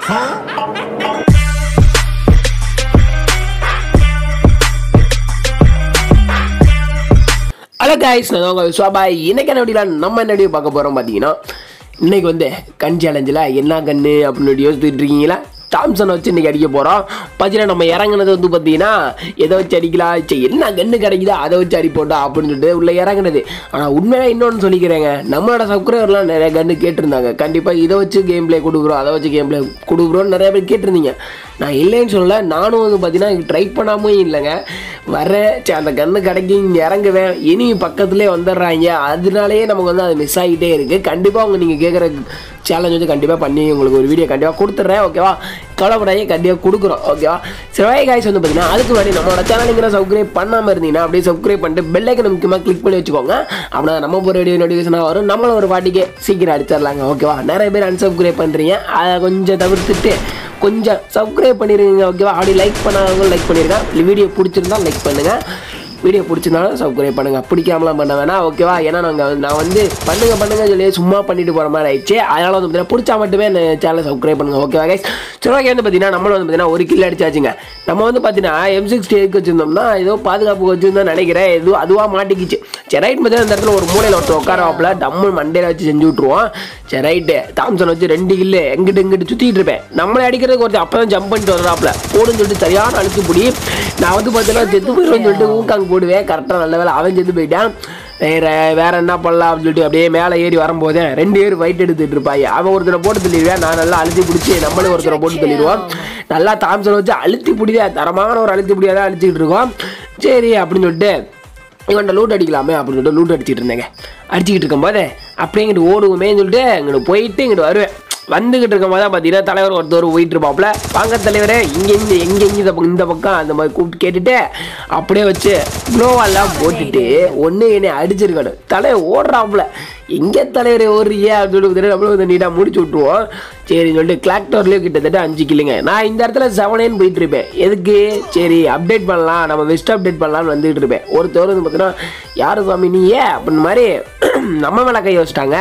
hello guys நான் உங்கள் sofa இன்னைக்கு என்ன வீடியோவில் நம்ம என்ன வீடியோ பார்க்க போகிறோம் பார்த்தீங்கன்னா இன்னைக்கு வந்து கண் சேலஞ்சில் என்ன கண்ணு அப்படின்னு யோசிச்சுட்டு இருக்கீங்களா தாம்சன் வச்சு இன்னைக்கு அடிக்க போகிறோம் பார்த்தீங்கன்னா நம்ம இறங்குனது வந்து பார்த்தீங்கன்னா எதை வச்சு அடிக்கலாம் சரி என்ன கண்ணு கிடைக்குதோ அதை வச்சு அடிப்போண்டா அப்படின்னு சொல்லிட்டு உள்ளே இறங்குனது ஆனால் உண்மையாக இன்னொன்று சொல்லிக்கிறேங்க நம்மளோட சப்ஸ்கிரைபர்லாம் நிறைய கண்ணு கேட்டிருந்தாங்க கண்டிப்பாக இதை வச்சு கேம் ப்ளே கொடுக்குறோம் அதை வச்சு கேம் ப்ளே கொடுக்குறோன்னு நிறைய பேர் கேட்டிருந்தீங்க நான் இல்லைன்னு சொல்லல நானும் வந்து பார்த்தீங்கன்னா ட்ரை பண்ணாமல் இல்லைங்க வரேன் சரி அந்த கன்று கிடைக்கி இங்கே இறங்குவேன் இனி பக்கத்துலேயே வந்துடுறாங்க அதனாலேயே நமக்கு வந்து அது மிஸ் ஆகிட்டே இருக்குது கண்டிப்பாக அவங்க நீங்கள் கேட்குற சேலஞ்ச் வந்து கண்டிப்பாக பண்ணி உங்களுக்கு ஒரு வீடியோ கண்டிப்பாக கொடுத்துட்றேன் ஓகேவா கவலைப்படாதே கண்டிப்பாக கொடுக்குறோம் ஓகேவா சிவாய் காய்ஸ் வந்து பார்த்தீங்கன்னா அதுக்கு முன்னாடி நம்மளோட சேனலுங்கிற சப்ஸ்கிரைப் பண்ணாமல் இருந்தீங்கன்னா அப்படியே சப்ஸ்கிரைப் பண்ணிட்டு பெல்லைக்கன் முக்கியமாக கிளிக் பண்ணி வச்சுக்கோங்க அப்படின்னா நம்ம ஒரு வீடியோ நோட்டிஃபிகேஷனாக வரும் நம்மளும் ஒரு பாட்டிக்கு சீக்கிரம் அடிச்சிடலாங்க ஓகேவா நிறைய பேர் அன்சப்ஸ்கிரைப் பண்ணுறீங்க அதை கொஞ்சம் தவிர்த்துட்டு கொஞ்சம் சப்ஸ்கிரைப் பண்ணிடுங்க ஓகேவா அப்படி லைக் பண்ணாதவங்க லைக் பண்ணிருங்க வீடியோ பிடிச்சிருந்தா லைக் பண்ணுங்கள் வீடியோ பிடிச்சிருந்தாலும் சப்ஸ்கிரைப் பண்ணுங்கள் பிடிக்காமலாம் பண்ண வேணாம் ஓகேவா ஏன்னா நாங்கள் நான் வந்து பண்ணுங்க பண்ணுங்க சொல்லி சும்மா பண்ணிட்டு போகிற மாதிரி ஆயிடுச்சு அதனால் வந்து பார்த்தீங்கன்னா பிடிச்சா மட்டுமே இந்த சேனலை சப்ஸ்கிரைப் பண்ணுங்கள் ஓகேவா கைஸ் சரி ஓகே வந்து பார்த்தீங்கன்னா நம்மளும் வந்து பார்த்தீங்கன்னா ஒரு கில் அடிச்சாச்சுங்க நம்ம வந்து பார்த்தீங்கன்னா எம் சிக்ஸ்டி எயிட் வச்சிருந்தோம்னா ஏதோ பாதுகாப்பு வச்சிருந்தோம் நினைக்கிறேன் ஏதோ அதுவாக மாட்டிக்கிச்சு சரி ரைட் பார்த்தீங்கன்னா இந்த இடத்துல ஒரு மூலையில் ஒருத்தர் உட்காரவாப்பில் டம்மு மண்டையில் வச்சு செஞ்சு விட்ருவோம் சரி ரைட்டு தாம்சன் வச்சு ரெண்டு கில்லு எங்கிட்ட இங்கிட்டு சுற்றிட்டு இருப்பேன் நம்மளை அடிக்கிறதுக்கு ஒருத்தர் அப்போ தான் ஜம்ப் பண்ணிட்டு வர்றாப்புல போடுன்னு சொல்லிட்டு சரியான அழுத்து பிடி நான் வந்து பார்த்தீங்கன்னா செத்து போயிடுவேன்னு சொல்லிட்டு ஊக்காங்க போடுவேன் கரெக்டாக நல்ல வேலை அவன் செத்து போயிட்டான் வேற வேற என்ன பண்ணலாம் அப்படின்னு சொல்லிட்டு அப்படியே மேலே ஏறி வரும்போதே ரெண்டு பேர் ஃபைட் எடுத்துட்டு இருப்பாங்க அவன் ஒருத்தரை போட்டு தள்ளிடுவேன் நான் நல்லா அழுத்தி பிடிச்சி நம்மளும் ஒருத்தரை போட்டு தள்ளிடுவோம் நல்லா தாம்சன் வச்சு அழுத்தி பிடிதா தரமான ஒரு அழுத்தி பிடியாக தான் அடிச்சுட்டு இருக்கோம் சரி அப்படின்னு சொல்லிட்டு இவன்ட்ட லூட் அடிக்கலாமே அப்படின்னு சொல்லிட்டு லூட் அடிச்சிட்டு இருந்தேங்க அடிச்சுக்கிட்டு இருக்கும்போது அப்படியே இங்கிட்டு ஓடுவோமேன்னு சொல்லிட்டு இங்கிட்டு போயிட்டு இங்கிட்டு வருவேன் வந்துகிட்டு இருக்கும்போது தான் பார்த்தீங்கன்னா தலைவர் ஒருத்தர் போயிட்டு இருப்பாப்புல வாங்க தலைவரே இங்கே இங்கே எங்கே எங்கே இந்த பக்கம் இந்த பக்கம் அந்த மாதிரி கூப்பிட்டு கேட்டுட்டு அப்படியே வச்சு க்ளோவெல்லாம் போட்டுட்டு ஒன்று என்னை அடிச்சிருக்கணும் தலைவர் ஓடுறாப்புல எங்கே தலைவர் ஓடுறீங்க அப்படின்னு சொல்லி நம்மளும் வந்து நீட்டாக முடிச்சு விட்ருவோம் சரி சொல்லிட்டு கிளாக் டவர்லேயே கிட்டத்தட்ட அஞ்சு கில்லுங்க நான் இந்த இடத்துல செவனேன்னு போயிட்டு இருப்பேன் எதுக்கு சரி அப்டேட் பண்ணலாம் நம்ம வெஸ்ட் அப்டேட் பண்ணலாம்னு வந்துட்டு இருப்பேன் ஒருத்தர் வந்து பார்த்தீங்கன்னா யாரு சாமி நீ ஏன் அப்படின்னு மாதிரி நம்ம மேலே கை வச்சிட்டாங்க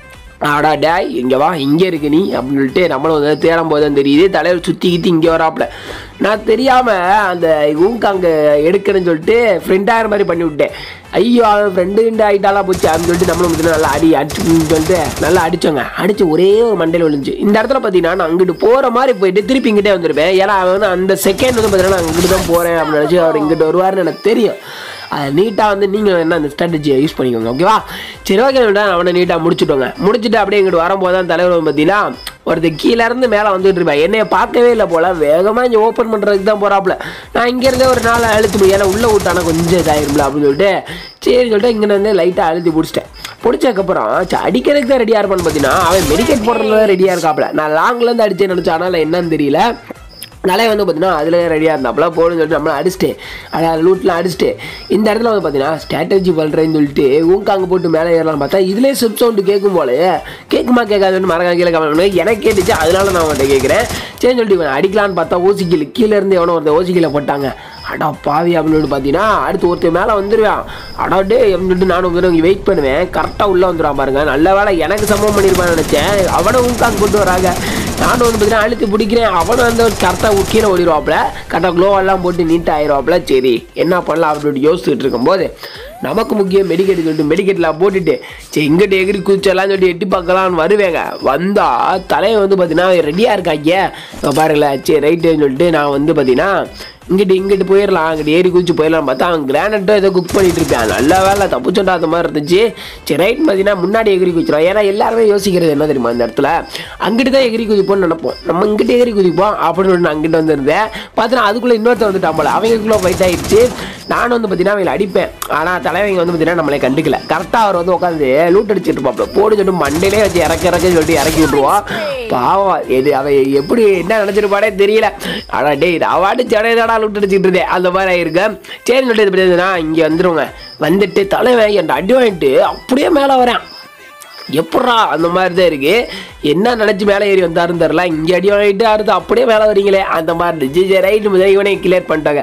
ஆடா டேய் இங்கே வா இங்கே இருக்கு நீ அப்படின்னு சொல்லிட்டு நம்மளும் வந்து தேடும் போது தான் தெரியுது தலைவர் சுற்றி கித்தி இங்கே வராப்புல நான் தெரியாமல் அந்த ஊங்க அங்கே எடுக்கணும்னு சொல்லிட்டு ஃப்ரெண்டாகிற மாதிரி பண்ணி விட்டேன் ஐயோ அவன் ஃப்ரெண்டு கிண்டு ஆகிட்டாலாம் போச்சு அப்படின்னு சொல்லிட்டு நம்மளும் வந்து நல்லா அடி அடிச்சுன்னு சொல்லிட்டு நல்லா அடிச்சோங்க அடிச்சு ஒரே ஒரு மண்டையில் விழுந்துச்சு இந்த இடத்துல பார்த்தீங்கன்னா நான் அங்கிட்டு போகிற மாதிரி போயிட்டு திருப்பி இங்கிட்டே வந்துருப்பேன் ஏன்னா அவன் வந்து அந்த செகண்ட் வந்து பார்த்தீங்கன்னா நான் இங்கிட்டு தான் போகிறேன் அப்படின்னு நினச்சி அவர் இங்கிட்டு வருவார்னு எனக்கு தெரியும் அது நீட்டாக வந்து நீங்கள் என்ன அந்த ஸ்ட்ராட்டஜியை யூஸ் பண்ணிக்கோங்க ஓகேவா சரி ஓகே அவனை நீட்டாக முடிச்சுட்டோங்க முடிச்சுட்டு அப்படியே இங்கிட்டு வரும்போது தான் தலைவர் வந்து பார்த்தீங்கன்னா ஒருத்தர் கீழே இருந்து மேலே வந்துட்டு இருப்பேன் என்னைய பார்க்கவே இல்லை போல வேகமாக இங்கே ஓப்பன் பண்ணுறதுக்கு தான் போகிறாப்புல நான் இங்கேருந்தே ஒரு நாள் அழுத்தி போய் ஏன்னா உள்ளே விட்டானா கொஞ்சம் இதாயிரும்ல அப்படின்னு சொல்லிட்டு சரி சொல்லிட்டு இங்கே வந்து லைட்டாக அழுத்தி பிடிச்சிட்டேன் பிடிச்சதுக்கப்புறம் சரி அடிக்கிறதுக்கு தான் ரெடியாக இருப்பான்னு பார்த்தீங்கன்னா அவன் மெடிக்கேட் போடுறதுல தான் ரெடியாக இருக்காப்புல நான் லாங்லேருந்து அடிச்சேன்னு நினச்சேன் ஆனால் என்னன்னு தெரியல நிலைய வந்து பார்த்தீங்கன்னா அதில் ரெடியாக இருந்தாப்புல போகணும்னு சொல்லிட்டு நம்மளை அடிச்சுட்டு அதாவது லூட்லாம் அடிச்சுட்டு இந்த இடத்துல வந்து பார்த்தீங்கன்னா ஸ்ட்ராட்டஜி பண்ணுறேன்னு சொல்லிட்டு ஊங்காங்க போட்டு மேலே ஏறலாம் பார்த்தா இதுலேயே சிப் சவுண்டு கேட்கும் போல கேட்குமா கேட்காதுன்னு மறக்காம கீழே கமெண்ட் எனக்கு கேட்டுச்சு அதனால நான் அவன்கிட்ட கேட்குறேன் சரி சொல்லிட்டு இவன் அடிக்கலான்னு பார்த்தா ஓசிக்கில் கீழே இருந்து எவனோ ஒருத்தர் ஓசிக்கில் போட்டாங்க அடா பாவி அப்படின்னு பார்த்தீங்கன்னா அடுத்து ஒருத்தர் மேலே வந்துடுவான் அடா டே அப்படின்னு சொல்லிட்டு நானும் வந்து இங்கே வெயிட் பண்ணுவேன் கரெக்டாக உள்ளே வந்துடுவான் பாருங்க நல்ல வேலை எனக்கு சம்பவம் பண்ணியிருப்பான்னு நினச்சேன் அவனை ஊங்காங்க கொண்டு வராங்க நானும் வந்து பார்த்தீங்கன்னா அழுத்தி பிடிக்கிறேன் அவனும் வந்து கரெக்டாக கீழே ஓடிடுவாப்புல கரெக்டாக க்ளோவெல்லாம் போட்டு நீட்டாக ஆயிடுவாப்புல சரி என்ன பண்ணலாம் அப்படின்னு யோசிச்சுட்டு இருக்கும்போது நமக்கு முக்கியம் மெடிக்கெட் சொல்லிட்டு மெடிக்கெட்லாம் போட்டுட்டு சரி இங்கிட்ட எகிரி குதிச்செல்லாம் சொல்லிட்டு எட்டி பார்க்கலாம்னு வருவேங்க வந்தா தலையை வந்து பார்த்தீங்கன்னா ரெடியாக இருக்காங்க இங்க பாருங்களேன் சரி ரைட்டுன்னு சொல்லிட்டு நான் வந்து பார்த்தீங்கன்னா இங்கிட்டு இங்கிட்டு போயிடலாம் அங்கிட்டு ஏறி குதிச்சு போயிடலாம் பார்த்தா அவன் கிரானட்டோ ஏதோ குக் பண்ணிட்டு இருப்பான் நல்ல வேலை தப்புச்சோண்டா அந்த மாதிரி இருந்துச்சு சரி ரைட் பார்த்தீங்கன்னா முன்னாடி எகிரி குதிச்சிடும் ஏன்னா எல்லாருமே யோசிக்கிறது என்ன தெரியுமா இந்த இடத்துல அங்கிட்டு தான் எகிரி குதிப்போம்னு நினைப்போம் நம்ம இங்கிட்டு எகிரி குதிப்போம் அப்படின்னு சொல்லிட்டு நான் அங்கிட்டு வந்திருந்தேன் பார்த்தா அதுக்குள்ளே இன்னொருத்தர் வந்துட்டான் போல அவங்களுக்குள்ள ஃபைட் ஆயிடுச்சு நானும் வந்து பார்த்தீங்கன்னா அவங்களை அடிப்பேன் ஆனால் தலைவங்க வந்து பார்த்தீங்கன்னா நம்மளை கண்டுக்கல கரெக்டாக அவர் வந்து உட்காந்து லூட் அடிச்சிட்டு இருப்பாப்ல போடு சொல்லிட்டு மண்டையிலே வச்சு இறக்க இறக்க சொல்லிட்டு இறக்கி விட்டுருவோம் பாவம் இது அவன் எப்படி என்ன நினச்சிருப்பானே தெரியல ஆனால் டேய் இது அவாடு சடையதாடா லூட் அடிச்சிட்டு இருந்தேன் அந்த மாதிரி ஆயிருக்கு சரி சொல்லிட்டு இது பார்த்தீங்கன்னா இங்கே வந்துருங்க வந்துட்டு தலைவன் என் அடி வாங்கிட்டு அப்படியே மேலே வரேன் எப்பட்றா அந்த மாதிரி தான் இருக்கு என்ன நினச்சி மேலே ஏறி வந்தாருன்னு தெரில இங்கே அடி வாங்கிட்டு அடுத்து அப்படியே மேலே வரீங்களே அந்த மாதிரி இருந்துச்சு சரி ரைட்டு முதல்ல இவனே கிளியர் பண்ணிட்டாங்க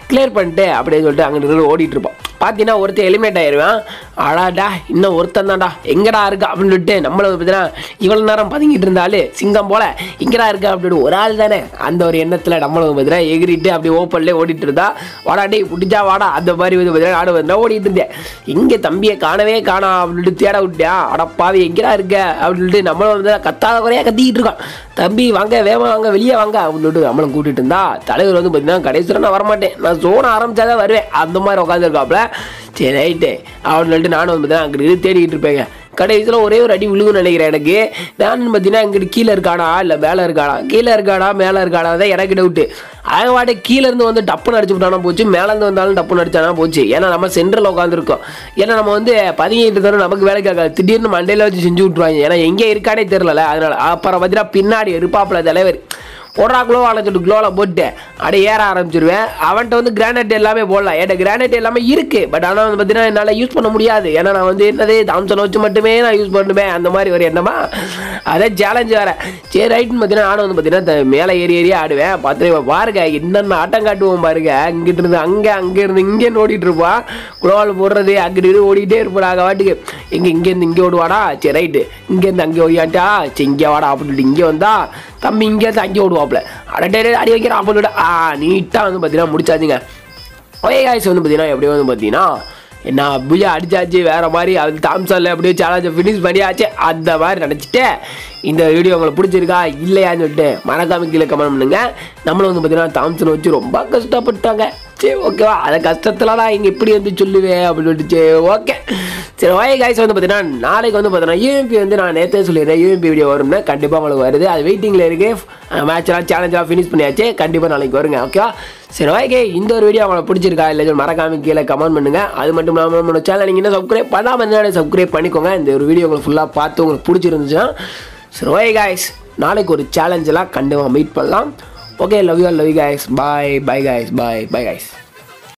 கிளியர் பண்ணிட்டு அப்படியே சொல்லிட்டு அங்கே நின்று ஓடிட்டு இருப்போம் பார்த்தீங்கன்னா ஒருத்தன் எலிமினேட் ஆயிடுவான் அடாடா இன்னும் ஒருத்தன் தான்டா எங்கடா இருக்கா அப்படின்னு சொல்லிட்டு நம்மள வந்து பார்த்தீங்கன்னா இவ்வளோ நேரம் பதுங்கிட்டு இருந்தாலே சிங்கம் போல எங்கடா இருக்கா அப்படின்னு ஒரு ஆள் தானே அந்த ஒரு எண்ணத்தில் நம்மளும் பார்த்தீங்கன்னா எகிரிட்டு அப்படியே ஓப்பன்லேயே ஓடிட்டு இருந்தா வாடா டேய் பிடிச்சா வாடா அந்த மாதிரி வந்து பார்த்தீங்கன்னா ஆடு வந்து ஓடிட்டு இருந்தேன் இங்கே தம்பியை காணவே காணா அப்படின்னு சொல்லிட்டு தேட விட்டியா அடப்பாவி எங்கடா இருக்க அப்படின்னு சொல்லிட்டு நம்மளும் வந்து கத்தாத குறையா கத்திக்கிட்டு இருக்கான் தம்பி வாங்க வேகமா வாங்க வெளியே வாங்க அப்படின்னு சொல்லிட்டு நம்மளும் கூட்டிட்டு இருந்தா தலைவர் வந்து பார்த்தீங்கன்னா கடைசியில் நான் வரமாட்டேன் நான் சோன ஆரம்பிச்சாதான் வருவேன் அந்த மாதிரி உட்காந்துருக்காப்புல சரி ரைட்டு அப்படின்னு சொல்லிட்டு நானும் வந்து பார்த்தீங்கன்னா அங்கிட்டு தேடிக்கிட்டு இருப்பேங்க கடைசியில் ஒரே ஒரு அடி விழுகுன்னு நினைக்கிறேன் எனக்கு நான் பார்த்தீங்கன்னா இங்கிட்டு கீழே இருக்கானா இல்லை மேலே இருக்கானா கீழே இருக்கானா மேலே இருக்கானா தான் எனக்கு டவுட்டு அவன் வாட்டு கீழே இருந்து வந்து டப்புன்னு அடிச்சு விட்டானா போச்சு மேலேருந்து வந்தாலும் டப்புன்னு அடிச்சானா போச்சு ஏன்னா நம்ம சென்ட்ரல் உட்காந்துருக்கோம் ஏன்னா நம்ம வந்து பதுங்கிட்டு இருந்தாலும் நமக்கு வேலை கேட்காது திடீர்னு மண்டையில் வச்சு செஞ்சு விட்ருவாங்க ஏன்னா எங்கே இருக்கானே தெரிலல அதனால அப்புறம் பார்த்தீங்கன்னா பின்னாடி இருப்பாப்புல தலைவர் போடுறா குளோ அழைச்சிட்டு குளோவில் போட்டு அப்படியே ஏற ஆரம்பிச்சிருவேன் அவன்கிட்ட வந்து கிரானைட் எல்லாமே போடலாம் என்கிட்ட கிரானைட் எல்லாமே இருக்கு பட் ஆனால் வந்து பார்த்தீங்கன்னா என்னால் யூஸ் பண்ண முடியாது ஏன்னா நான் வந்து என்னது தாம்சன் வச்சு மட்டுமே நான் யூஸ் பண்ணுவேன் அந்த மாதிரி ஒரு எண்ணமா அதே சேலஞ்சு வேற சரி ரைட்டுன்னு பார்த்தீங்கன்னா நானும் வந்து பார்த்தீங்கன்னா இந்த மேலே ஏறி ஏறி ஆடுவேன் பார்த்து இவன் பாருங்க என்னென்ன ஆட்டம் காட்டுவோம் பாருங்க அங்கிட்டு இருந்து அங்கே அங்கே இருந்து இங்கே ஓடிட்டு இருப்பான் குளோவில் போடுறது அங்கிட்டு இருந்து ஓடிட்டே இருப்போம் நாங்கள் வாட்டுக்கு எங்கே இங்கேருந்து இங்கே ஓடுவாடா சரி ரைட்டு இங்கேருந்து அங்கே ஓடியாட்டா சரி இங்கே வாடா அப்படின்னு சொல்லிட்டு இங்கே வந்தா தம்பி இங்கேருந்து அங்கே ஓடுவாப்புல அடடே அடி வைக்கிறான் அப்படின்னு ஆ நீட்டாக வந்து பார்த்தீங்கன்னா முடிச்சாச்சுங்க ஒரே காய்ச்சி வந்து பார்த்தீங்கன்னா எப்படி வந்து பார்த்தீங்கன்னா என்ன புயா அடிச்சாச்சு வேற மாதிரி அது தாம்சனில் அப்படியே சேலஞ்சை ஃபினிஷ் பண்ணியாச்சு அந்த மாதிரி நினச்சிட்டு இந்த வீடியோ உங்களுக்கு பிடிச்சிருக்கா இல்லையான்னு சொல்லிட்டு மறக்காம கீழே கமெண்ட் பண்ணுங்க நம்மளும் வந்து பார்த்தீங்கன்னா தாம்சன் வச்சு ரொம்ப கஷ்டப்பட்டாங்க சரி ஓகேவா அதை கஷ்டத்தில் நான் இங்கே இப்படி வந்து சொல்லுவேன் அப்படின்னு சொல்லிட்டு சரி ஓகே சரி ஓகே காய்ஸ் வந்து பார்த்தீங்கன்னா நாளைக்கு வந்து பார்த்தீங்கன்னா யூஎம்பி வந்து நான் நேற்றே சொல்லிடுறேன் யூஎம்பி வீடியோ வரும்னு கண்டிப்பாக உங்களுக்கு வருது அது வெயிட்டிங்கில் இருக்கு மேட்ச்லாம் சேலஞ்செலாம் ஃபினிஷ் பண்ணியாச்சு கண்டிப்பாக நாளைக்கு வருங்க ஓகேவா சரி ஓகே இந்த ஒரு வீடியோ உங்களுக்கு பிடிச்சிருக்கா இல்லை சொல்லி மறக்காம கீழே கமெண்ட் பண்ணுங்க அது மட்டும் இல்லாமல் நம்மளோட சேனல் நீங்கள் இன்னும் சப்ஸ்கிரைப் பண்ணாமல் இருந்தாலும் சப்ஸ்கிரைப் பண்ணிக்கோங்க இந்த ஒரு வீடியோ உங்களுக்கு ஃபுல்லாக பார்த்து உங்களுக்கு பிடிச்சிருந்துச்சுன்னா சரி ஓகே காய்ஸ் நாளைக்கு ஒரு சேலஞ்செல்லாம் கண்டிப்பாக மீட் பண்ணலாம் okay love you love you guys bye bye guys bye bye guys